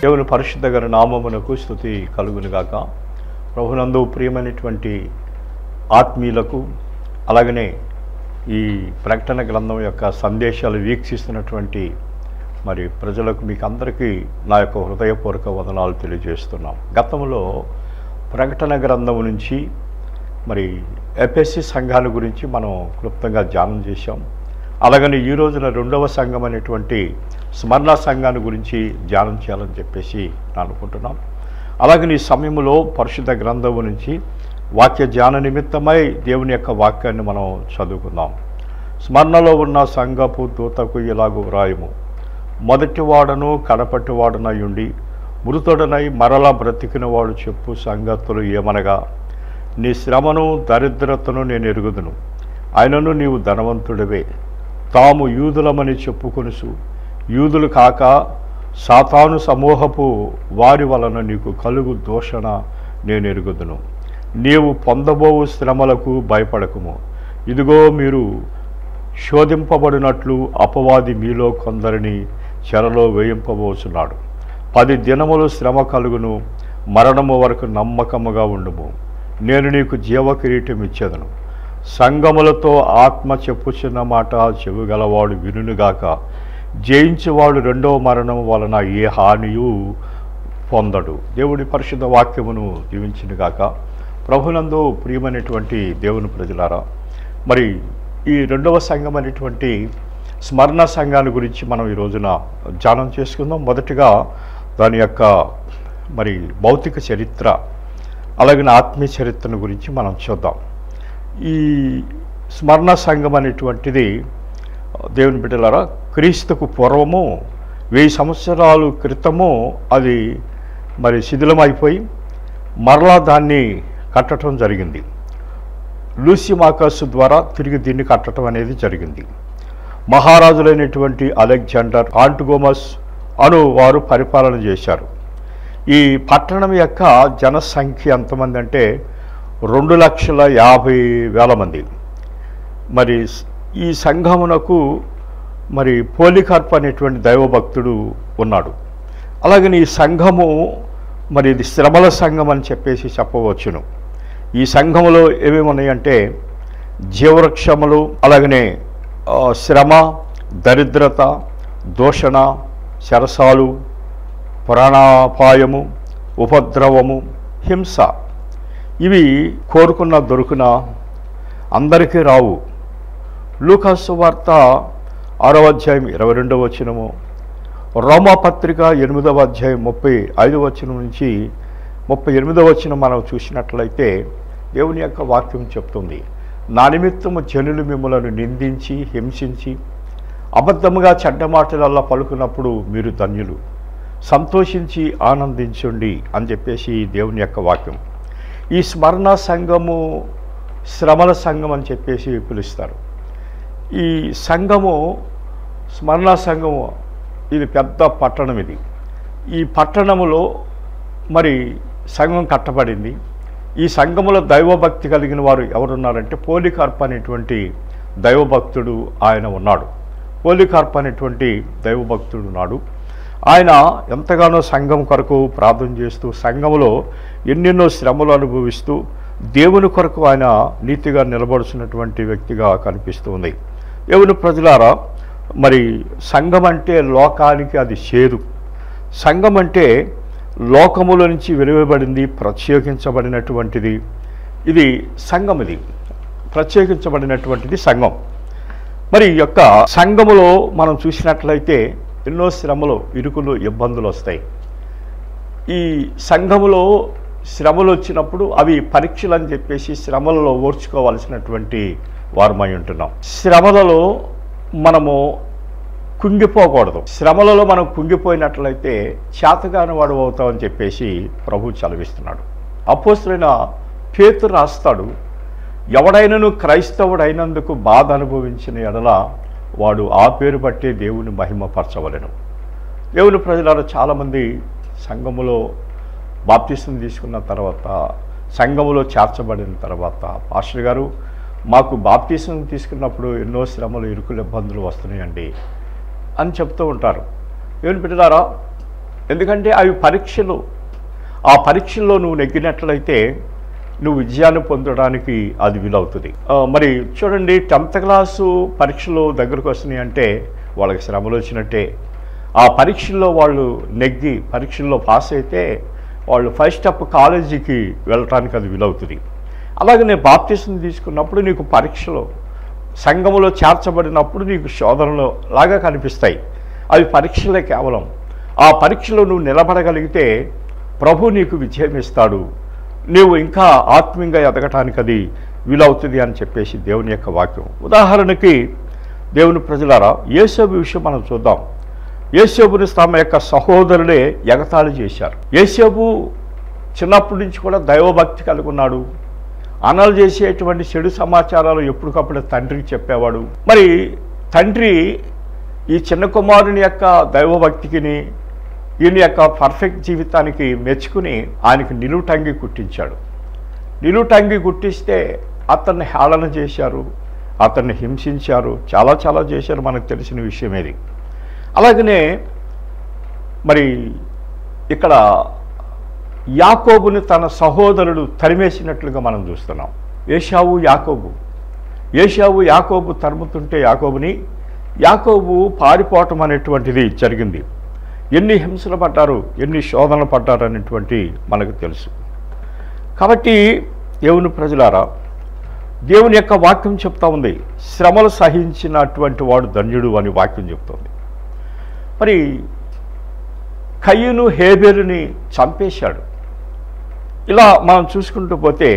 దేవుని పరిశుద్ధ గారి నామమునకు స్థుతి కలుగునుగాక ప్రభునందు ప్రియమైనటువంటి ఆత్మీయులకు అలాగనే ఈ ప్రకటన గ్రంథం యొక్క సందేశాలు వీక్షిస్తున్నటువంటి మరి ప్రజలకు మీకు అందరికీ నా యొక్క హృదయపూర్వక వదనాలు తెలియజేస్తున్నాం గతంలో ప్రకటన గ్రంథం నుంచి మరి ఎపిఎస్సి సంఘాల గురించి మనం క్లుప్తంగా ధ్యానం చేశాం అలాగని ఈ రోజున రెండవ సంఘం అనేటువంటి స్మరణ సంఘాన్ని గురించి ధ్యానం చేయాలని చెప్పేసి నేను అనుకుంటున్నాం అలాగని ఈ సమయంలో పరిశుద్ధ గ్రంథం నుంచి వాక్య ధ్యాన నిమిత్తమై దేవుని యొక్క వాక్యాన్ని మనం చదువుకుందాం స్మరణలో ఉన్న సంఘపు దూతకు ఇలాగూ వ్రాయము మొదటివాడను కడపటివాడనై ఉండి మృతుడనై మరలా బ్రతికిన వాడు చెప్పు సంగతులు ఏమనగా నీ శ్రమను దరిద్రతను నేను ఎరుగుదును ఆయనను నీవు ధనవంతుడివే తాము యూదులమని చెప్పుకొనుసు యూదులు కాక సాతాను సమూహపు వారి వలన నీకు కలుగు దోషణ నేను ఎరుగుదును నీవు పొందబోవు శ్రమలకు భయపడకుము ఇదిగో మీరు శోధింపబడినట్లు అపవాది మీలో కొందరిని చెరలో వేయింపబోచున్నాడు పది దినములు శ్రమ కలుగును మరణము వరకు నమ్మకముగా ఉండుము నేను నీకు జీవ కిరీటం ఇచ్చేదను సంగములతో ఆత్మ చెప్పుచున్న మాట చెవిగలవాడు వినుగాక జయించేవాడు రెండవ మరణం వలన ఏ హానియు పొందడు దేవుడి పరిశుద్ధ వాక్యమును దీవించినగాక ప్రభునందు ప్రియమైనటువంటి దేవుని ప్రజలారా మరి ఈ రెండవ సంఘం అనేటువంటి స్మరణ సంఘాన్ని గురించి మనం ఈ రోజున ధ్యానం చేసుకుందాం మొదటిగా దాని యొక్క మరి భౌతిక చరిత్ర అలాగే ఆత్మీయ చరిత్రను గురించి మనం చూద్దాం ఈ స్మరణ సంఘం అనేటువంటిది దేవుని బిడ్డలారా క్రీస్తుకు పూర్వము వెయ్యి సంవత్సరాలు క్రితము అది మరి శిథిలమైపోయి మరలా దాన్ని కట్టడం జరిగింది లూసి మాకస్ ద్వారా తిరిగి దీన్ని కట్టడం అనేది జరిగింది మహారాజులైనటువంటి అలెగ్జాండర్ ఆంటుగోమస్ అను వారు పరిపాలన చేశారు ఈ పట్టణం యొక్క జనసంఖ్య ఎంతమంది అంటే రెండు లక్షల యాభై వేల మంది మరి ఈ సంఘమునకు మరి పోలికార్ప్ అనేటువంటి దైవభక్తుడు ఉన్నాడు అలాగని ఈ సంఘము మరి ఇది శ్రమల సంఘం అని చెప్పేసి చెప్పవచ్చును ఈ సంఘములో ఏమేమి ఉన్నాయంటే జీవవృక్షములు అలాగనే ఆ, శ్రమ దరిద్రత దూషణ శరసాలు ప్రాణాపాయము ఉపద్రవము హింస ఇవి కోరుకున్న దొరుకున అందరికీ రావు లూకాసు వార్త ఆరవ అధ్యాయం ఇరవై రెండవ వచనము రోమాపత్రిక ఎనిమిదవ అధ్యాయం ముప్పై ఐదవ వచనం నుంచి ముప్పై ఎనిమిదవ వచనం మనం చూసినట్లయితే దేవుని యొక్క వాక్యం చెప్తుంది నా నిమిత్తము జనులు మిమ్మలను నిందించి హింసించి అబద్ధముగా చెడ్డ మాటలల్లా పలుకున్నప్పుడు మీరు ధన్యులు సంతోషించి ఆనందించండి అని చెప్పేసి దేవుని యొక్క వాక్యం ఈ స్మరణ సంఘము శ్రమల సంఘం అని చెప్పేసి పిలుస్తారు ఈ సంఘము స్మరణ సంఘము ఇది పెద్ద పట్టణం ఇది ఈ పట్టణములో మరి సంఘం కట్టబడింది ఈ సంఘములో దైవభక్తి కలిగిన వారు ఎవరున్నారంటే పోలికార్ప్ అనేటువంటి దైవభక్తుడు ఆయన ఉన్నాడు పోలికార్ప్ అనేటువంటి దైవభక్తుడు ఉన్నాడు ఆయన ఎంతగానో సంఘం కొరకు ప్రార్థన చేస్తూ సంఘములో ఎన్నెన్నో శ్రమలు అనుభవిస్తూ దేవుని కొరకు ఆయన నీతిగా నిలబడుచున్నటువంటి వ్యక్తిగా కనిపిస్తుంది దేవుని ప్రజలారా మరి సంఘం అంటే లోకానికి అది చేదు సంఘం అంటే లోకముల నుంచి వెలువబడింది ప్రత్యేకించబడినటువంటిది ఇది సంఘం ఇది ప్రత్యేకించబడినటువంటిది సంఘం మరి ఈ యొక్క సంఘములో మనం చూసినట్లయితే ఎన్నో శ్రమలు ఇరుకులు ఇబ్బందులు వస్తాయి ఈ సంఘములో శ్రమలు వచ్చినప్పుడు అవి పరీక్షలు అని చెప్పేసి శ్రమలలో ఓర్చుకోవాల్సినటువంటి వారమై ఉంటున్నాం శ్రమలలో మనము కుంగిపోకూడదు శ్రమలలో మనం కుంగిపోయినట్లయితే చేతగాని వాడు అవుతామని చెప్పేసి ప్రభు చలవిస్తున్నాడు అపోస్తులైన పేతు రాస్తాడు ఎవడైనను క్రైస్తవుడైనందుకు బాధ అనుభవించిన ఎడల వాడు ఆ పేరు బట్టే దేవుని మహిమపరచవలెను దేవుని ప్రజలారా చాలామంది సంఘములో బాప్తిసం తీసుకున్న తర్వాత సంఘములో చేర్చబడిన తర్వాత పాస్టర్ గారు మాకు బాప్తిసం తీసుకున్నప్పుడు ఎన్నో శ్రమలు ఇరుకులు ఇబ్బందులు వస్తున్నాయండి అని చెప్తూ ఉంటారు దేవుని బిడ్డలారా ఎందుకంటే అవి పరీక్షలు ఆ పరీక్షల్లో నువ్వు నెగ్గినట్లయితే నువ్వు విజయాన్ని పొందడానికి అది వీలవుతుంది ఆ, మరి చూడండి టెన్త్ క్లాసు పరీక్షలు దగ్గరకు వస్తున్నాయి అంటే వాళ్ళకి శ్రమలు వచ్చినట్టే ఆ పరీక్షల్లో వాళ్ళు నెగ్గి పరీక్షల్లో పాస్ అయితే వాళ్ళు ఫస్ట్ స్టెప్ కాలేజీకి వెళ్ళటానికి అది వీలవుతుంది అలాగనే బాప్టిజం తీసుకున్నప్పుడు నీకు పరీక్షలు సంఘములో చేర్చబడినప్పుడు నీకు శోధనలు లాగా కనిపిస్తాయి అవి పరీక్షలే కేవలం ఆ పరీక్షలో నువ్వు నిలబడగలిగితే ప్రభు నీకు విజయం ఇస్తాడు నీవు ఇంకా ఆత్మీయంగా ఎదగటానికి అది వీలవుతుంది అని చెప్పేసి దేవుని యొక్క వాక్యం ఉదాహరణకి దేవుని ప్రజలారా యేసోబు విషయం మనం చూద్దాం యేసోబుని తమ యొక్క సహోదరులే ఎగతాళి చేశారు యేసోబు చిన్నప్పటి నుంచి కూడా దైవభక్తి కలిగి ఉన్నాడు అన్నలు చేసేటువంటి చెడు సమాచారాలు ఎప్పటికప్పుడు తండ్రికి చెప్పేవాడు మరి తండ్రి ఈ చిన్న కుమారుని యొక్క దైవభక్తికిని ఈయన యొక్క పర్ఫెక్ట్ జీవితానికి మెచ్చుకుని ఆయనకి నిలువుటంగి కుట్టించాడు నిలువుటంగి కుట్టిస్తే అతన్ని హేళన చేశారు అతన్ని హింసించారు చాలా చాలా చేశారు మనకు తెలిసిన విషయం ఇది అలాగనే మరి ఇక్కడ యాకోబుని తన సహోదరుడు తరిమేసినట్లుగా మనం చూస్తున్నాం ఏషావు యాకోబు ఏషావు యాకోబు తరుముతుంటే యాకోబుని యాకోబు పారిపోవటం అనేటువంటిది జరిగింది ఎన్ని హింసలు పడ్డారు ఎన్ని శోధనలు పడ్డారు అనేటువంటి మనకు తెలుసు కాబట్టి దేవుని ప్రజలారా దేవుని యొక్క వాక్యం చెప్తా ఉంది శ్రమలు సహించినటువంటి వాడు ధన్యుడు అని వాక్యం చెప్తుంది మరి కయ్యను హేబేలుని చంపేశాడు ఇలా మనం చూసుకుంటూ పోతే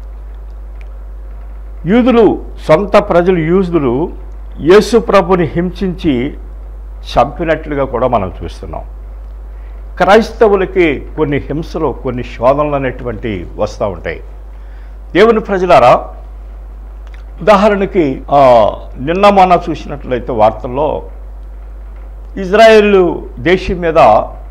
యూదులు సొంత ప్రజలు యూదులు యేసు ప్రభుని హింసించి చంపినట్లుగా కూడా మనం చూస్తున్నాం క్రైస్తవులకి కొన్ని హింసలు కొన్ని శోధనలు అనేటువంటి వస్తూ ఉంటాయి దేవుని ప్రజలారా ఉదాహరణకి ఆ, నిన్న మొన్న చూసినట్లయితే వార్తల్లో ఇజ్రాయేల్ దేశం మీద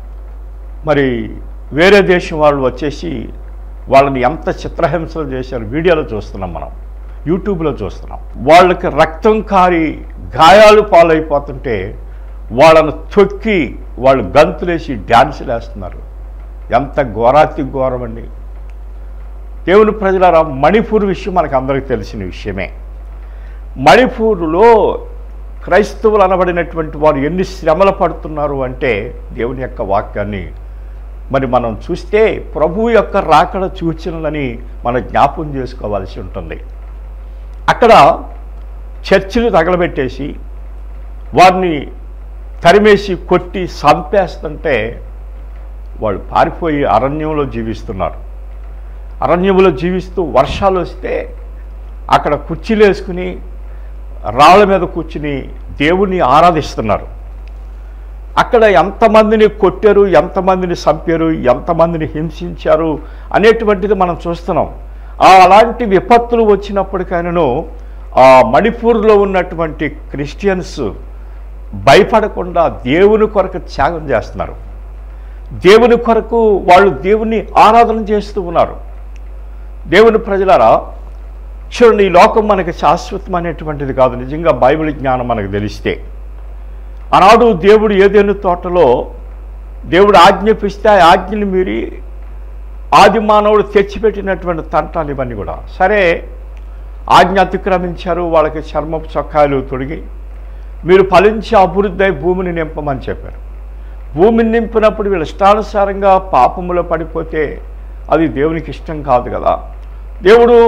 మరి వేరే దేశం వాళ్ళు వచ్చేసి వాళ్ళని ఎంత చిత్రహింసలు చేశారు వీడియోలో చూస్తున్నాం మనం యూట్యూబ్లో చూస్తున్నాం వాళ్ళకి రక్తం కారి గాయాలు పాలైపోతుంటే వాళ్ళను తొక్కి వాళ్ళు గంతులేసి డ్యాన్సులు వేస్తున్నారు ఎంత ఘోరాతి ఘోరం అండి దేవుని ప్రజలారా మణిపూర్ విషయం మనకు అందరికీ తెలిసిన విషయమే మణిపూర్లో క్రైస్తవులు అనబడినటువంటి వారు ఎన్ని శ్రమలు పడుతున్నారు అంటే దేవుని యొక్క వాక్యాన్ని మరి మనం చూస్తే ప్రభువు యొక్క రాకడ సూచనలని మనం జ్ఞాపకం చేసుకోవాల్సి ఉంటుంది అక్కడ చర్చిలు తగలబెట్టేసి వారిని తరిమేసి కొట్టి చంపేస్తుంటే వాళ్ళు పారిపోయి అరణ్యంలో జీవిస్తున్నారు అరణ్యంలో జీవిస్తూ వర్షాలు వస్తే అక్కడ కుర్చీలు వేసుకుని రాళ్ళ మీద కూర్చుని దేవుణ్ణి ఆరాధిస్తున్నారు అక్కడ ఎంతమందిని కొట్టారు ఎంతమందిని చంపారు ఎంతమందిని హింసించారు అనేటువంటిది మనం చూస్తున్నాం ఆ అలాంటి విపత్తులు వచ్చినప్పటికైనాను ఆ మణిపూర్లో ఉన్నటువంటి క్రిస్టియన్స్ భయపడకుండా దేవుని కొరకు త్యాగం చేస్తున్నారు దేవుని కొరకు వాళ్ళు దేవుని ఆరాధన చేస్తూ ఉన్నారు దేవుని ప్రజలారా చూడండి ఈ లోకం మనకి శాశ్వతమైనటువంటిది కాదు నిజంగా బైబిల్ జ్ఞానం మనకు తెలిస్తే ఆనాడు దేవుడు ఏదైనా తోటలో దేవుడు ఆజ్ఞాపిస్తే ఆ ఆజ్ఞని మీరి ఆది మానవుడు తెచ్చిపెట్టినటువంటి తంటాలు ఇవన్నీ కూడా సరే ఆజ్ఞ అతిక్రమించారు వాళ్ళకి చర్మపు చొక్కాయలు తొడిగి మీరు ఫలించి అభివృద్ధి అయి భూమిని నింపమని చెప్పారు భూమిని నింపినప్పుడు వీళ్ళ ఇష్టానుసారంగా పాపములో పడిపోతే అది దేవునికి ఇష్టం కాదు కదా దేవుడు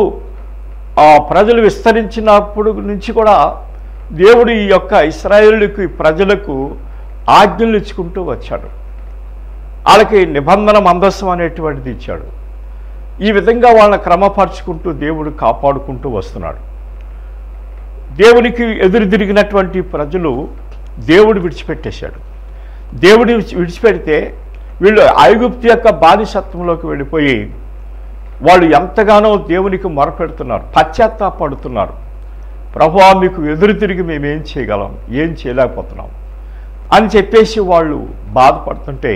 ఆ ప్రజలు విస్తరించినప్పుడు నుంచి కూడా దేవుడు ఈ యొక్క ఇస్రాయేలుకి ప్రజలకు ఆజ్ఞలు ఇచ్చుకుంటూ వచ్చాడు వాళ్ళకి నిబంధన మందస్సం అనేటువంటిది ఇచ్చాడు ఈ విధంగా వాళ్ళని క్రమపరుచుకుంటూ దేవుడు కాపాడుకుంటూ వస్తున్నాడు దేవునికి ఎదురు తిరిగినటువంటి ప్రజలు దేవుడు విడిచిపెట్టేశాడు దేవుడు విడిచి- విడిచిపెడితే వీళ్ళు ఐగుప్తు యొక్క బానిసత్వంలోకి వెళ్ళిపోయి వాళ్ళు ఎంతగానో దేవునికి మొరపెడుతున్నారు పశ్చాత్తాపడుతున్నారు ప్రభువా మీకు ఎదురు తిరిగి మేము ఏం చేయగలం ఏం చేయలేకపోతున్నాం అని చెప్పేసి వాళ్ళు బాధపడుతుంటే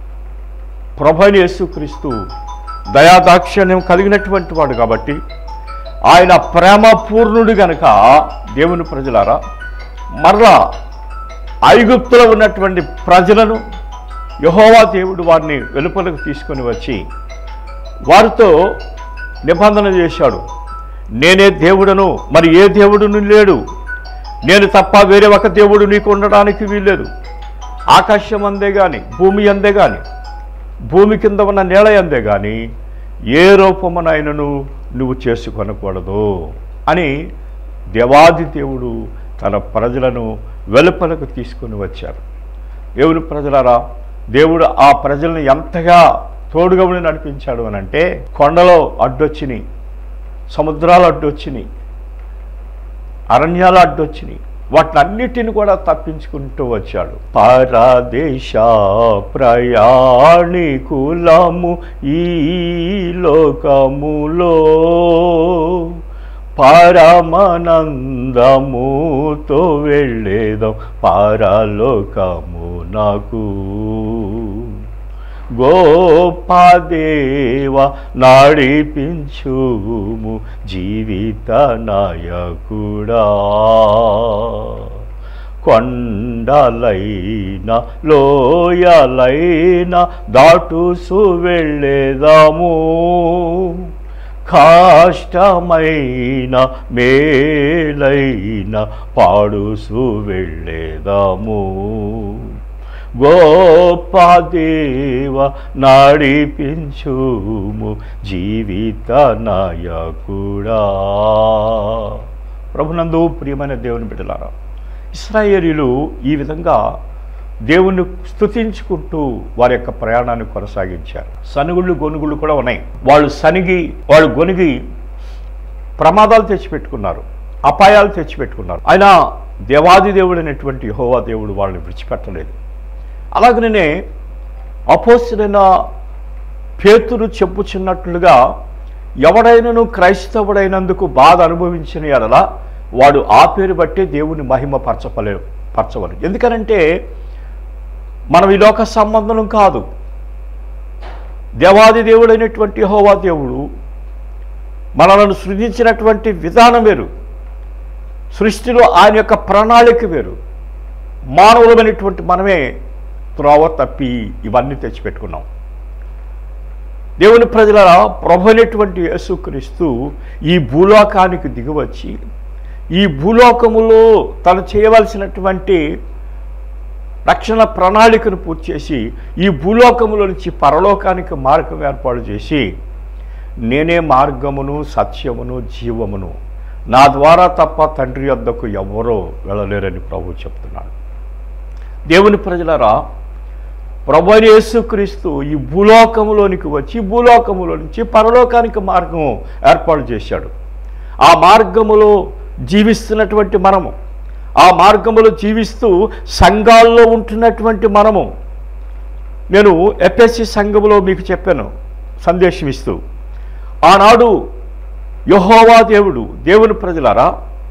ప్రభైన యేసుక్రీస్తు దయాదాక్షిణ్యం కలిగినటువంటి వాడు కాబట్టి ఆయన ప్రేమ పూర్ణుడు గనుక దేవుని ప్రజలారా మరలా ఐగుప్తులో ఉన్నటువంటి ప్రజలను యహోవా దేవుడు వారిని వెలుపలకు తీసుకొని వచ్చి వారితో నిబంధన చేశాడు నేనే దేవుడను మరి ఏ దేవుడును లేడు నేను తప్ప వేరే ఒక దేవుడు నీకు ఉండడానికి వీల్లేదు ఆకాశం అందే కానీ భూమి అందే కానీ భూమి కింద ఉన్న నేల అందే కానీ ఏ రూపమునైనను నువ్వు చేసుకొనకూడదు అని దేవాది దేవుడు తన ప్రజలను వెలుపలకు తీసుకొని వచ్చారు దేవుని ప్రజలారా దేవుడు ఆ ప్రజలను ఎంతగా తోడుగా ఉండి నడిపించాడు అని అంటే కొండలో అడ్డొచ్చినాయి సముద్రాలు అడ్డొచ్చినాయి అరణ్యాలు అడ్డొచ్చినాయి వాటినన్నిటిని కూడా తప్పించుకుంటూ వచ్చాడు పరదేశ ప్రయాణికులము ఈ లోకములో పరమానందముతో వెళ్ళేదాం పరలోకము నాకు గోప దేవ నడిపించుము జీవిత నాయకుడా కొండలైన లోయలైన దాటుసు వెళ్ళేదాము కాష్టమైన మేలైన పాడుసు వెళ్ళేదాము గోప దేవ నడిపించుము జీవిత నాయకుడా ప్రభునందు ప్రియమైన దేవుని బిడ్డలారా ఇస్రాయేలీలు ఈ విధంగా దేవుణ్ణి స్తుతించుకుంటూ వారి యొక్క ప్రయాణాన్ని కొనసాగించారు సనుగుళ్ళు గొనుగుళ్ళు కూడా ఉన్నాయి వాళ్ళు సనిగి వాళ్ళు గొనిగి ప్రమాదాలు తెచ్చిపెట్టుకున్నారు అపాయాలు తెచ్చిపెట్టుకున్నారు ఆయన దేవాది దేవుడు అనేటువంటి యెహోవా దేవుడు వాళ్ళని విడిచిపెట్టలేదు అలాగనే అపోస్తుడైన పేతురు చెప్పుచున్నట్లుగా ఎవడైనను క్రైస్తవుడైనందుకు బాధ అనుభవించిన ఎడల వాడు ఆ పేరు బట్టే దేవుని మహిమ పరచపలే పరచవలు ఎందుకనంటే మనం ఈ లోక సంబంధం కాదు దేవాది దేవుడైనటువంటి హోవా దేవుడు మనలను సృజించినటువంటి విధానం వేరు సృష్టిలో ఆయన యొక్క ప్రణాళిక వేరు మానవులమైనటువంటి మనమే త్రోవ తప్పి ఇవన్నీ తెచ్చిపెట్టుకున్నాం దేవుని ప్రజల ప్రభు అయినటువంటి యేసుక్రీస్తు ఈ భూలోకానికి దిగివచ్చి ఈ భూలోకములో తను చేయవలసినటువంటి రక్షణ ప్రణాళికను పూర్తి చేసి ఈ భూలోకములో నుంచి పరలోకానికి మార్గం ఏర్పాటు చేసి నేనే మార్గమును సత్యమును జీవమును నా ద్వారా తప్ప తండ్రి వద్దకు ఎవరో వెళ్ళలేరని ప్రభు చెప్తున్నాడు దేవుని ప్రజలరా ప్రభు అయిన యేసుక్రీస్తు ఈ భూలోకములోనికి వచ్చి భూలోకములో నుంచి పరలోకానికి మార్గం ఏర్పాటు చేశాడు ఆ మార్గములో జీవిస్తున్నటువంటి మనము ఆ మార్గములో జీవిస్తూ సంఘాల్లో ఉంటున్నటువంటి మనము నేను ఎఫ్ఎస్సి సంఘములో మీకు చెప్పాను సందేశం ఇస్తూ ఆనాడు యహోవా దేవుడు దేవుని ప్రజలారా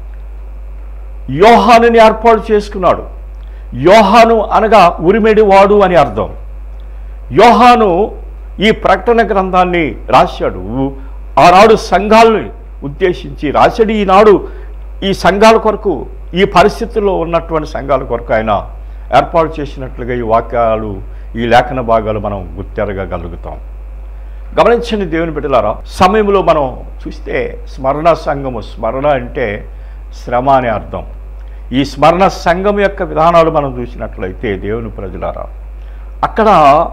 యోహానుని ఏర్పాటు చేసుకున్నాడు యోహాను అనగా ఉరిమెడివాడు అని అర్థం యోహాను ఈ ప్రకటన గ్రంథాన్ని రాశాడు ఆనాడు సంఘాలని ఉద్దేశించి రాశాడు ఈనాడు ఈ సంఘాల కొరకు ఈ పరిస్థితుల్లో ఉన్నటువంటి సంఘాల కొరకు ఆయన ఏర్పాటు చేసినట్లుగా ఈ వాక్యాలు ఈ లేఖన భాగాలు మనం గుర్తెరగగలుగుతాం గమనించండి దేవుని బిడ్డలారా సమయంలో మనం చూస్తే స్మరణ సంఘము స్మరణ అంటే శ్రమ అనే అర్థం ఈ స్మరణ సంఘం యొక్క విధానాలు మనం చూసినట్లయితే దేవుని ప్రజలారా అక్కడ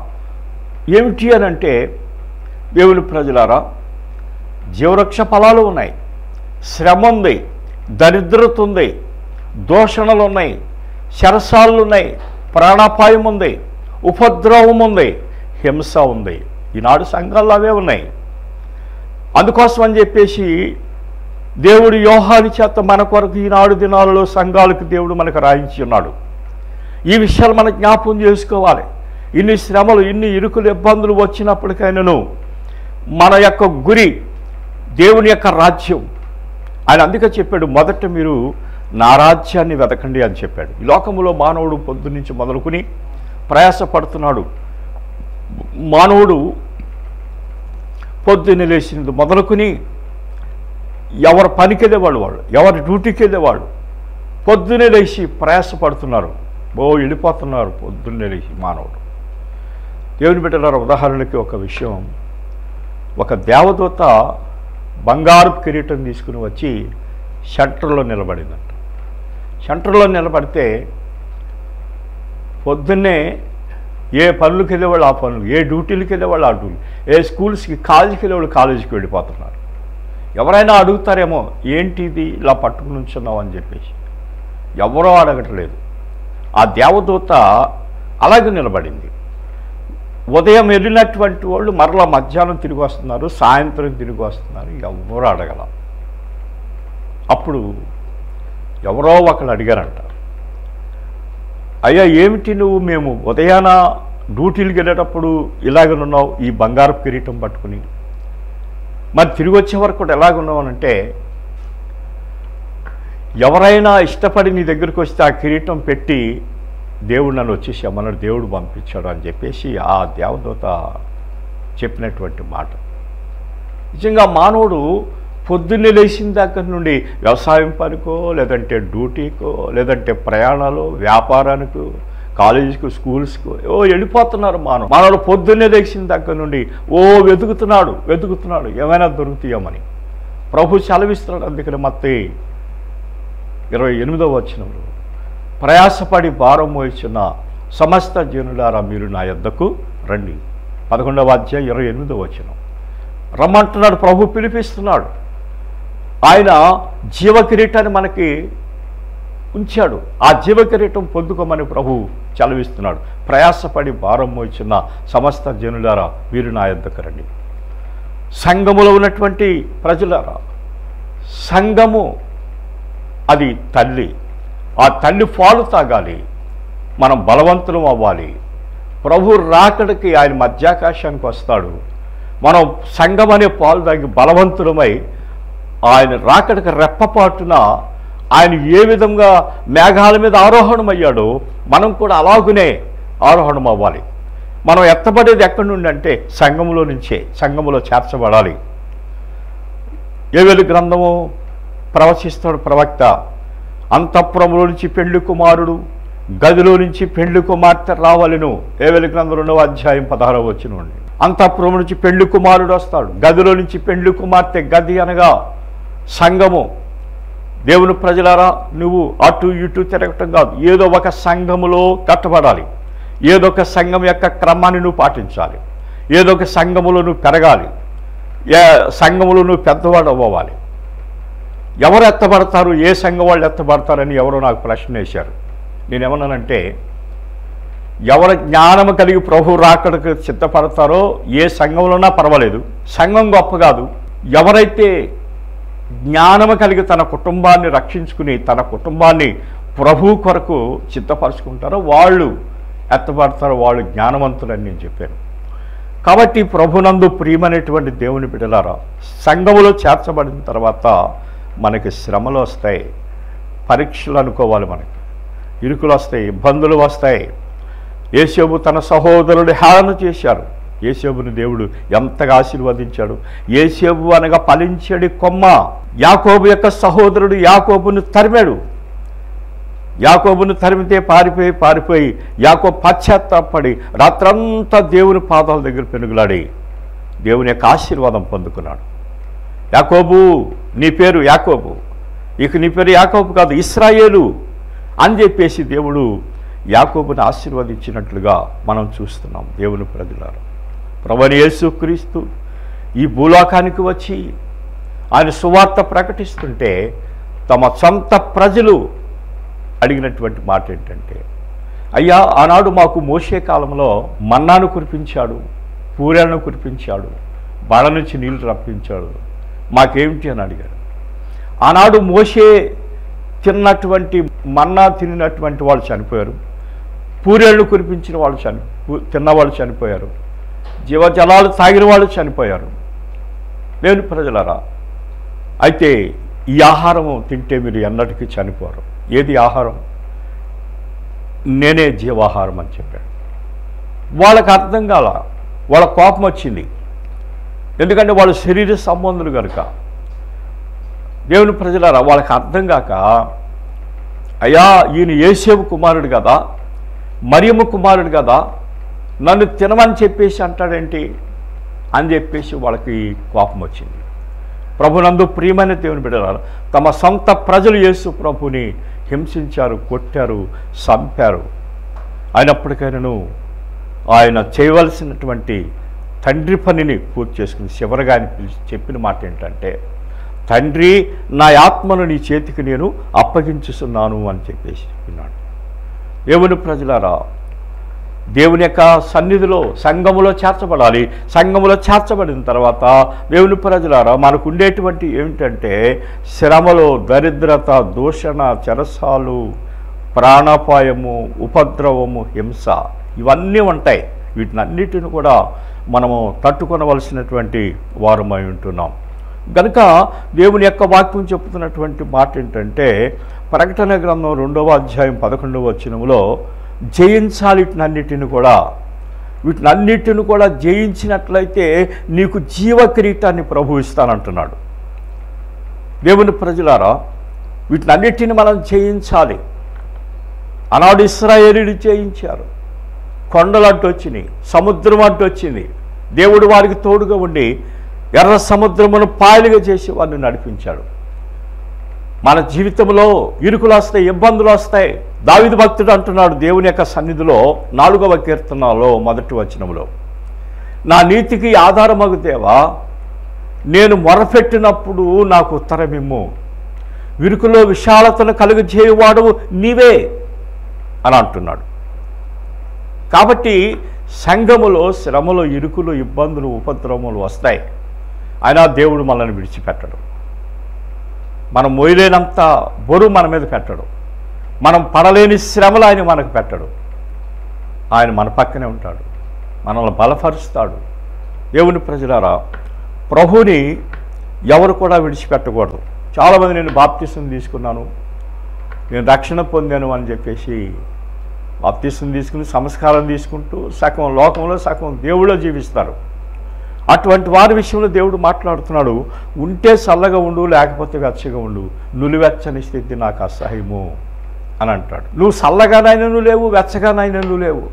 ఏమిటి అని అంటే దేవుని ప్రజలారా జీవరక్ష ఫలాలు ఉన్నాయి శ్రమ ఉంది దరిద్రత ఉంది దూషణలు ఉన్నాయి శరసాలు ఉన్నాయి ప్రాణాపాయం ఉంది ఉపద్రవం ఉంది హింస ఉంది ఈనాడు సంఘాల్లో అవే ఉన్నాయి అందుకోసం అని చెప్పేసి దేవుడు యోహాని చేత మన కొరకు ఈనాడు దినాలలో సంఘాలకు దేవుడు మనకు రాయించి ఉన్నాడు ఈ విషయాలు మనం జ్ఞాపకం చేసుకోవాలి ఇన్ని శ్రమలు ఇన్ని ఇరుకులు ఇబ్బందులు వచ్చినప్పటికైనాను మన యొక్క గురి దేవుని యొక్క రాజ్యం ఆయన అందుకే చెప్పాడు మొదట మీరు నా రాజ్యాన్ని వెతకండి అని చెప్పాడు ఈ లోకములో మానవుడు పొద్దు నుంచి మొదలుకుని ప్రయాసపడుతున్నాడు మానవుడు పొద్దున్నే లేచినది మొదలుకుని ఎవరి పనికి వెళ్ళేవాళ్ళు వాళ్ళు ఎవరి డ్యూటీకి వెళ్ళేవాళ్ళు పొద్దున్నే లేచి ప్రయాసపడుతున్నారు ఓ వెళ్ళిపోతున్నారు పొద్దున్నే లేచి మానవుడు దేవుని బిడ్డల ఉదాహరణకి ఒక విషయం ఒక దేవదూత బంగారు కిరీటం తీసుకుని వచ్చి సెంటర్లో నిలబడిందంట సెంటర్లో నిలబడితే పొద్దున్నే ఏ పనులకు వెళ్ళేవాళ్ళు ఆ పనులు ఏ డ్యూటీలకు వెళ్ళేవాళ్ళు ఆ డ్యూటీ ఏ స్కూల్స్కి కాలేజీకి వెళ్ళేవాళ్ళు కాలేజీకి వెళ్ళిపోతున్నారు ఎవరైనా అడుగుతారేమో ఏంటి ఇది ఇలా పట్టుకుని ఉంచున్నావు అని చెప్పేసి ఎవరో అడగట్లేదు ఆ దేవదూత అలాగే నిలబడింది ఉదయం వెళ్ళినటువంటి వాళ్ళు మరలా మధ్యాహ్నం తిరిగి వస్తున్నారు సాయంత్రం తిరిగి వస్తున్నారు ఎవరు అడగల అప్పుడు ఎవరో ఒకళ్ళు అడిగారంట అయ్యా ఏమిటి నువ్వు మేము ఉదయాన డ్యూటీలకు వెళ్ళేటప్పుడు ఇలాగనున్నావు ఈ బంగారు కిరీటం పట్టుకుని మరి తిరిగి వచ్చే వరకు కూడా ఎలాగున్నావు అంటే ఎవరైనా ఇష్టపడి నీ దగ్గరికి వస్తే ఆ కిరీటం పెట్టి దేవుడు నన్ను వచ్చేసి అమ్మన్నాడు దేవుడు పంపించాడు అని చెప్పేసి ఆ దేవదూత చెప్పినటువంటి మాట నిజంగా మానవుడు పొద్దున్నే లేచిన దగ్గర నుండి వ్యవసాయం పనికో లేదంటే డ్యూటీకో లేదంటే ప్రయాణాలు వ్యాపారానికి కాలేజీకి స్కూల్స్కు ఓ వెళ్ళిపోతున్నారు మానవ మానవుడు పొద్దున్నే లేచిన దగ్గర నుండి ఓ వెతుకుతున్నాడు వెతుకుతున్నాడు ఏమైనా దొరుకుతాయమని ప్రభు సెలవిస్తున్నాడు అందుకని మత్తే ఇరవై ఎనిమిదవ వచనంలో ప్రయాసపడి భారం మోయిచున్న సమస్త జనులారా మీరు నా యొద్దకు రండి పదకొండవ అధ్యాయం ఇరవై ఎనిమిదవ వచనం రమ్మంటున్నాడు ప్రభు పిలిపిస్తున్నాడు ఆయన జీవ కిరీటాన్ని మనకి ఉంచాడు ఆ జీవ కిరీటం పొందుకోమని ప్రభు చలవిస్తున్నాడు ప్రయాసపడి భారం మోయిచున్న సమస్త జనులారా మీరు నా యొద్దకు రండి సంఘములో ఉన్నటువంటి ప్రజలారా సంఘము అది తల్లి ఆ తల్లి పాలు తాగాలి మనం బలవంతులం అవ్వాలి ప్రభు రాకడికి ఆయన మధ్యాకాశానికి వస్తాడు మనం సంఘం అనే పాలు తాగి బలవంతులమై ఆయన రాకడికి రెప్పపాటున ఆయన ఏ విధంగా మేఘాల మీద ఆరోహణమయ్యాడో మనం కూడా అలాగునే ఆరోహణం అవ్వాలి మనం ఎత్తబడేది ఎక్కడి నుండి అంటే సంఘములో నుంచే సంఘములో చేర్చబడాలి ఏవెలు గ్రంథము ప్రవచిస్తాడు ప్రవక్త అంతఃపురంలో నుంచి పెళ్లి కుమారుడు గదిలో నుంచి పెళ్లి కుమార్తె రావాలను ఏవెలి గ్రంథం రెండవ అధ్యాయం పదహారవ వచ్చిన అంతఃపురం నుంచి పెళ్లి కుమారుడు వస్తాడు గదిలో నుంచి పెళ్లి కుమార్తె గది అనగా సంఘము దేవుని ప్రజలారా నువ్వు అటు ఇటు తిరగటం కాదు ఏదో ఒక సంఘములో కట్టబడాలి ఏదో ఒక సంఘం యొక్క క్రమాన్ని నువ్వు పాటించాలి ఏదో ఒక సంఘములో నువ్వు పెరగాలి ఏ సంఘములో నువ్వు పెద్దవాడు అవ్వాలి ఎవరు ఎత్తబడతారు ఏ సంఘం వాళ్ళు ఎత్తబడతారని ఎవరో నాకు ప్రశ్న వేశారు నేనేమన్నానంటే ఎవరు జ్ఞానము కలిగి ప్రభు రాకడకు సిద్ధపడతారో ఏ సంఘంలోనా పర్వాలేదు సంఘం గొప్ప కాదు ఎవరైతే జ్ఞానము కలిగి తన కుటుంబాన్ని రక్షించుకుని తన కుటుంబాన్ని ప్రభు కొరకు సిద్ధపరచుకుంటారో వాళ్ళు ఎత్తబడతారో వాళ్ళు జ్ఞానవంతులని నేను చెప్పాను కాబట్టి ప్రభునందు ప్రియమనేటువంటి దేవుని బిడ్డలారా సంఘములో చేర్చబడిన తర్వాత మనకి శ్రమలు వస్తాయి పరీక్షలు అనుకోవాలి మనకి ఇరుకులు వస్తాయి ఇబ్బందులు వస్తాయి యేసేబు తన సహోదరుడు హేళన చేశారు యేసేబుని దేవుడు ఎంతగా ఆశీర్వదించాడు యేసేబు అనగా ఫలించడి కొమ్మ యాకోబు యొక్క సహోదరుడు యాకోబును తరిమాడు యాకోబును తరిమితే పారిపోయి పారిపోయి యాకో పశ్చాత్తాపడి రాత్రంతా దేవుని పాదాల దగ్గర పెనుగులాడి దేవుని యొక్క ఆశీర్వాదం పొందుకున్నాడు యాకోబు నీ పేరు యాకోబు ఇక నీ పేరు యాకోబు కాదు ఇస్రాయేలు అని చెప్పేసి దేవుడు యాకోబుని ఆశీర్వదించినట్లుగా మనం చూస్తున్నాం దేవుని ప్రజలారు ప్రభని యేసుక్రీస్తు ఈ భూలోకానికి వచ్చి ఆయన సువార్త ప్రకటిస్తుంటే తమ సొంత ప్రజలు అడిగినటువంటి మాట ఏంటంటే అయ్యా ఆనాడు మాకు మోసే కాలంలో మన్నాను కురిపించాడు పూరెలను కురిపించాడు బాడ నుంచి నీళ్లు రప్పించాడు మాకేమిటి అని అడిగారు ఆనాడు మోసే తిన్నటువంటి మన్నా తిన్నటువంటి వాళ్ళు చనిపోయారు పూరేళ్ళు కురిపించిన వాళ్ళు చని పూ- తిన్నవాళ్ళు చనిపోయారు జీవజలాలు తాగిన వాళ్ళు చనిపోయారు లేని ప్రజలరా అయితే ఈ ఆహారము తింటే మీరు ఎన్నటికీ చనిపోరు ఏది ఆహారం నేనే జీవాహారం అని చెప్పాడు వాళ్ళకి అర్థం కాల వాళ్ళ కోపం వచ్చింది ఎందుకంటే వాళ్ళు శరీర సంబంధులు కనుక దేవుని ప్రజలారా వాళ్ళకి అర్థం కాక అయ్యా ఈయన ఏసేపు కుమారుడు కదా మరియమ్మ కుమారుడు కదా నన్ను తినమని చెప్పేసి అంటాడేంటి అని చెప్పేసి వాళ్ళకి కోపం వచ్చింది ప్రభునందు ప్రియమైన దేవుని బిడ్డలారా తమ సొంత ప్రజలు యేసు ప్రభుని హింసించారు కొట్టారు చంపారు అయినప్పటికైనాను ఆయన చేయవలసినటువంటి తండ్రి పనిని పూర్తి చేసుకుని చివరిగా ఆయన పిలిచి చెప్పిన మాట ఏంటంటే తండ్రి నా ఆత్మను నీ చేతికి నేను అప్పగించుతున్నాను అని చెప్పేసి చెప్పినాడు దేవుని ప్రజలారా దేవుని యొక్క సన్నిధిలో సంఘములో చేర్చబడాలి సంఘములో చేర్చబడిన తర్వాత దేవుని ప్రజలారా మనకు ఉండేటువంటి ఏమిటంటే శ్రమలో దరిద్రత దూషణ చెరసాలు ప్రాణాపాయము ఉపద్రవము హింస ఇవన్నీ ఉంటాయి వీటినన్నిటిని కూడా మనము తట్టుకొనవలసినటువంటి వారమై ఉంటున్నాం గనుక దేవుని యొక్క వాక్యం చెప్తున్నటువంటి మాట ఏంటంటే ప్రకటన గ్రంథం రెండవ అధ్యాయం పదకొండవ వచనములో జయించాలి వీటినన్నిటిని కూడా వీటినన్నిటిని కూడా జయించినట్లయితే నీకు జీవ కిరీటాన్ని ప్రభు ఇస్తానంటున్నాడు దేవుని ప్రజలారా వీటినన్నిటిని మనం జయించాలి ఆనాడు ఇస్రాయేలీలు జయించారు కొండలు అడ్డు వచ్చినాయి సముద్రం అడ్డు వచ్చింది దేవుడు వారికి తోడుగా ఉండి ఎర్ర సముద్రమును పాయలుగా చేసి వారిని నడిపించాడు మన జీవితంలో ఇరుకులు వస్తాయి ఇబ్బందులు వస్తాయి దావిది భక్తుడు అంటున్నాడు దేవుని యొక్క సన్నిధిలో నాలుగవ కీర్తనలో మొదటి వచనములో నా నీతికి ఆధారమగు దేవా నేను మొరపెట్టినప్పుడు నాకు ఉత్తరమిమ్ము విరుకులో విశాలతను కలుగజేయువాడు నీవే అని అంటున్నాడు కాబట్టి సంఘములో శ్రమలు ఇరుకులు ఇబ్బందులు ఉపద్రవములు వస్తాయి అయినా దేవుడు మనల్ని విడిచిపెట్టడు మనం మోయలేనంత బరువు మన మీద పెట్టడు మనం పడలేని శ్రమలు ఆయన మనకు పెట్టడు ఆయన మన పక్కనే ఉంటాడు మనల్ని బలపరుస్తాడు దేవుని ప్రజలారా ప్రభుని ఎవరు కూడా విడిచిపెట్టకూడదు చాలామంది నేను బాప్తిసం తీసుకున్నాను నేను రక్షణ పొందాను అని చెప్పేసి బాప్తిసం తీసుకుని సంస్కారం తీసుకుంటూ సగం లోకంలో సగం దేవుళ్ళో జీవిస్తారు అటువంటి వారి విషయంలో దేవుడు మాట్లాడుతున్నాడు ఉంటే చల్లగా ఉండు లేకపోతే వెచ్చగా ఉండు నులివెచ్చని స్థితి నాకు అసహ్యము అని అంటాడు నువ్వు చల్లగానైనను లేవు వెచ్చగానైనను లేవు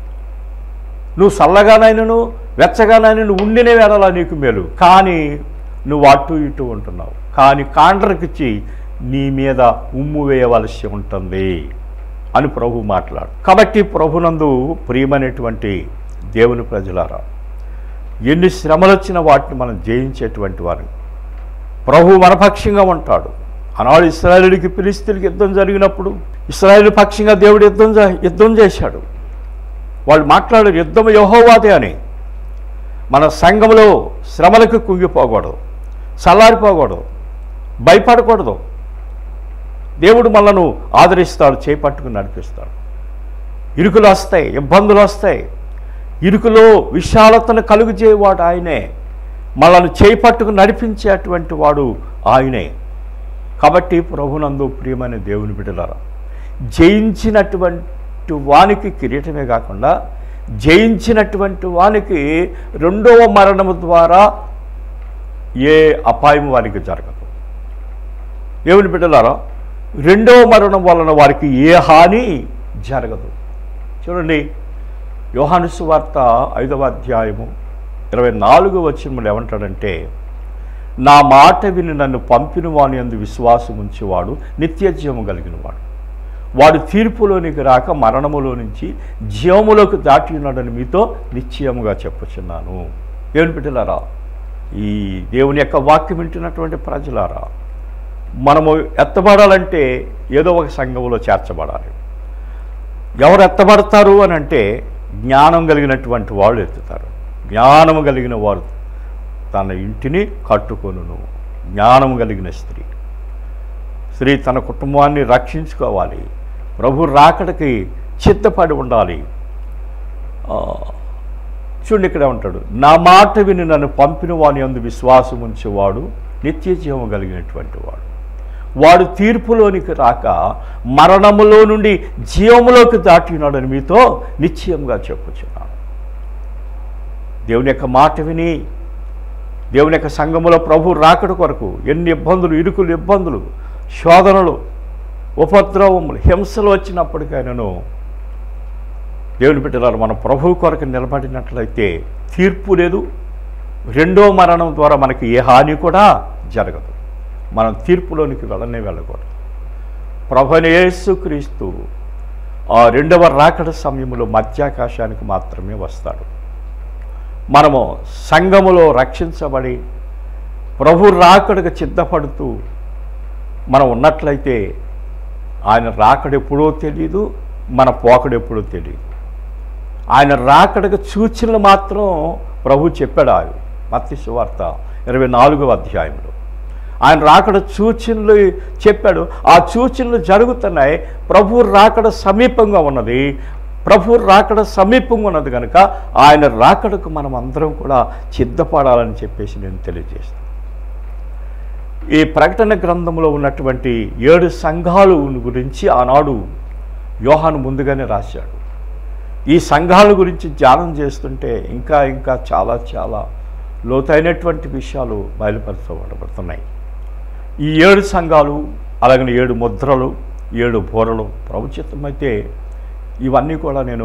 నువ్వు చల్లగానైనను వెచ్చగానైనను ఉండిన వేళలా నీకు మేలు కానీ నువ్వు అటు ఇటు ఉంటున్నావు కానీ కాండ్రకిచ్చి నీ మీద ఉమ్ము వేయవలసి ఉంటుంది అని ప్రభు మాట్లాడు కాబట్టి ప్రభునందు ప్రియమైనటువంటి దేవుని ప్రజలారా ఎన్ని శ్రమలు వచ్చిన వాటిని మనం జయించేటువంటి వారు ప్రభు మనపక్షంగా ఉంటాడు ఆనాడు ఇస్రాయేలుడికి ఫిలిస్తీన్కి యుద్ధం జరిగినప్పుడు ఇస్రాయేల్ పక్షంగా దేవుడు యుద్ధం చే- యుద్ధం చేశాడు వాళ్ళు మాట్లాడారు యుద్ధం యహోవాదే అని మన సంఘంలో శ్రమలకు కుంగిపోకూడదు చల్లారిపోకూడదు భయపడకూడదు దేవుడు మనను ఆదరిస్తాడు చేపట్టుకుని నడిపిస్తాడు ఇరుకులు వస్తాయి ఇబ్బందులు వస్తాయి ఇరుకులో విశాలతను కలుగుజేవాడు ఆయనే మనల్ని చేపట్టుకు నడిపించేటువంటి వాడు ఆయనే కాబట్టి ప్రభునందు ప్రియమైన దేవుని బిడ్డలారా జయించినటువంటి వానికి కిరీటమే కాకుండా జయించినటువంటి వానికి రెండవ మరణము ద్వారా ఏ అపాయం వారికి జరగదు దేవుని బిడ్డలారా రెండవ మరణం వలన వారికి ఏ హాని జరగదు చూడండి యోహాను సువార్త ఐదవ అధ్యాయము ఇరవై నాలుగు వచ్చినములు ఏమంటాడంటే నా మాట విని నన్ను పంపిన వాని అందు విశ్వాసం ఉంచేవాడు నిత్య జీవము కలిగిన వాడు వాడు తీర్పులోనికి రాక మరణములో నుంచి జీవములోకి దాటి ఉన్నాడని మీతో నిశ్చయముగా చెప్పుచున్నాను దేవుని బిడ్డలారా ఈ దేవుని యొక్క వాక్యం వింటున్నటువంటి ప్రజలారా మనము ఎత్తబడాలంటే ఏదో ఒక సంఘంలో చేర్చబడాలి ఎవరు ఎత్తబడతారు అని అంటే జ్ఞానం కలిగినటువంటి వాళ్ళు ఎత్తుతారు జ్ఞానము కలిగిన వారు తన ఇంటిని కట్టుకొనును జ్ఞానము కలిగిన స్త్రీ స్త్రీ తన కుటుంబాన్ని రక్షించుకోవాలి ప్రభు రాకడికి చిత్తపడి ఉండాలి ఆ, చూడండి ఇక్కడ ఉంటాడు నా మాట విని నన్ను పంపిన వాని అందు విశ్వాసం ఉంచేవాడు నిత్య జీవం కలిగినటువంటి వాడు వాడు తీర్పులోనికి రాక మరణములో నుండి జీవములోకి దాటినాడని మీతో నిశ్చయంగా చెప్పుచున్నాను దేవుని యొక్క మాట విని దేవుని యొక్క సంఘములో ప్రభు రాకడ కొరకు ఎన్ని ఇబ్బందులు ఇరుకులు ఇబ్బందులు శోధనలు ఉపద్రవములు హింసలు వచ్చినప్పటికైనాను దేవుని బిడ్డలారు మన ప్రభు కొరకు నిలబడినట్లయితే తీర్పు లేదు రెండో మరణం ద్వారా మనకి ఏ హాని కూడా జరగదు మనం తీర్పులోనికి వెళ్ళనే వెళ్ళకూడదు ప్రభునేసుక్రీస్తు ఆ రెండవ రాకడ సమయంలో మధ్యాకాశానికి మాత్రమే వస్తాడు మనము సంఘములో రక్షించబడి ప్రభు రాకడకు సిద్ధపడుతూ మనం ఉన్నట్లయితే ఆయన రాకడ ఎప్పుడో తెలియదు మన పోకడ ఎప్పుడో తెలియదు ఆయన రాకడకు సూచనలు మాత్రం ప్రభు చెప్పాడు ఆయన మత్తి సువార్త ఇరవై నాలుగవ అధ్యాయంలో ఆయన రాకడ సూచనలు చెప్పాడు ఆ సూచనలు జరుగుతున్నాయి ప్రభు రాకడ సమీపంగా ఉన్నది ప్రభు రాకడ సమీపంగా ఉన్నది కనుక ఆయన రాకడకు మనం అందరం కూడా సిద్ధపడాలని చెప్పేసి నేను తెలియజేస్తాను ఈ ప్రకటన గ్రంథంలో ఉన్నటువంటి ఏడు సంఘాలు గురించి ఆనాడు యోహాను ముందుగానే రాశాడు ఈ సంఘాల గురించి ధ్యానం చేస్తుంటే ఇంకా ఇంకా చాలా చాలా లోతైనటువంటి విషయాలు బయలుపరచబడబడుతున్నాయి ఈ ఏడు సంఘాలు అలాగే ఏడు ముద్రలు ఏడు బోరలు ప్రభుచితమైతే ఇవన్నీ కూడా నేను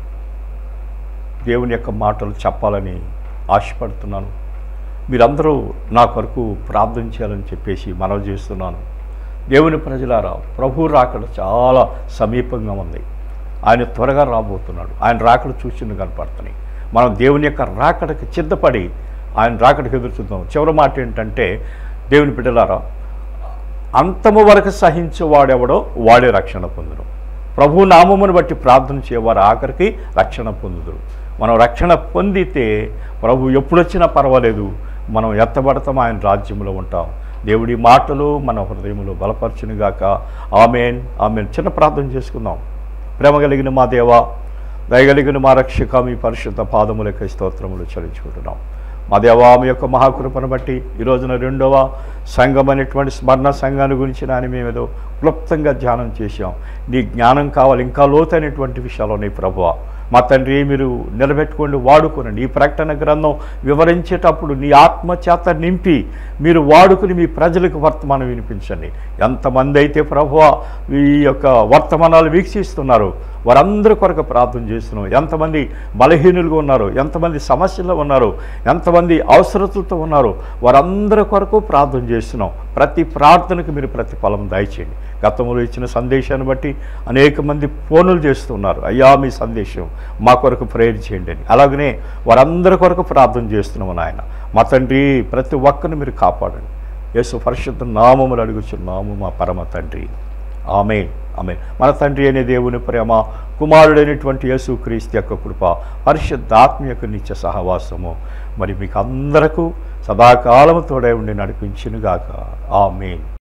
దేవుని యొక్క మాటలు చెప్పాలని ఆశపడుతున్నాను మీరందరూ నా కొరకు ప్రార్థన చేయాలని చెప్పేసి మనవి చేస్తున్నాను దేవుని ప్రజలారా ప్రభు రాకడ చాలా సమీపంగా ఉంది ఆయన త్వరగా రాబోతున్నాడు ఆయన రాకడ సూచనలు కనపడుతున్నాయి మనం దేవుని యొక్క రాకడకి సిద్ధపడి ఆయన రాకడకి ఎదురు చూద్దాం చివరి మాట ఏంటంటే దేవుని బిడ్డలారా అంతము వరకు సహించేవాడెవడో వాడే రక్షణ పొందును ప్రభు నామమును బట్టి ప్రార్థన చేయవారు ఆఖరికి రక్షణ పొందుదురు మనం రక్షణ పొందితే ప్రభు ఎప్పుడొచ్చినా పర్వాలేదు మనం ఎత్తబడతాం ఆయన రాజ్యంలో ఉంటాం దేవుడి మాటలు మన హృదయంలో బలపరచునుగాక ఆమెన్ ఆమెన్ చిన్న ప్రార్థన చేసుకుందాం ప్రేమ కలిగిన మా దేవ దయగలిగిన మా రక్షక మీ పరిశుద్ధ పాదములకి స్తోత్రములు చెల్లించుకుంటున్నాం మా దేవా మీ యొక్క మహాకృపను బట్టి ఈ రోజున రెండవ సంఘం అనేటువంటి స్మరణ సంఘాన్ని గురించి నాని మేము ఏదో క్లుప్తంగా ధ్యానం చేశాం నీ జ్ఞానం కావాలి ఇంకా లోతైనటువంటి విషయాలు ఉన్నాయి ప్రభువ మా తండ్రి మీరు నిలబెట్టుకోండి వాడుకోనండి ఈ ప్రకటన గ్రంథం వివరించేటప్పుడు నీ ఆత్మ చేత నింపి మీరు వాడుకుని మీ ప్రజలకు వర్తమానం వినిపించండి ఎంతమంది అయితే ప్రభువ ఈ యొక్క వర్తమానాలు వీక్షిస్తున్నారు వారందరి కొరకు ప్రార్థన చేస్తున్నాం ఎంతమంది బలహీనులుగా ఉన్నారు ఎంతమంది సమస్యల్లో ఉన్నారు ఎంతమంది అవసరతలతో ఉన్నారు వారందరి కొరకు ప్రార్థన చేస్తున్నాం ప్రతి ప్రార్థనకు మీరు ప్రతిఫలం దయచేయండి గతంలో ఇచ్చిన సందేశాన్ని బట్టి అనేక మంది ఫోనులు చేస్తున్నారు అయ్యా మీ సందేశం మా కొరకు ప్రేయర్ చేయండి అని అలాగనే వారందరి కొరకు ప్రార్థన చేస్తున్నాము నాయన మా తండ్రి ప్రతి ఒక్కరిని మీరు కాపాడండి యేసు పరిశుద్ధ నామములు అడుగుచున్నాము మా పరమ తండ్రి ఆమె ఆమె మన తండ్రి అనే దేవుని ప్రేమ కుమారుడైనటువంటి యేసు క్రీస్తు యొక్క కృప పరిశుద్ధాత్మ యొక్క నిత్య సహవాసము మరి మీకు అందరకు సదాకాలము తోడై ఉండి నడిపించునుగాక ఆమె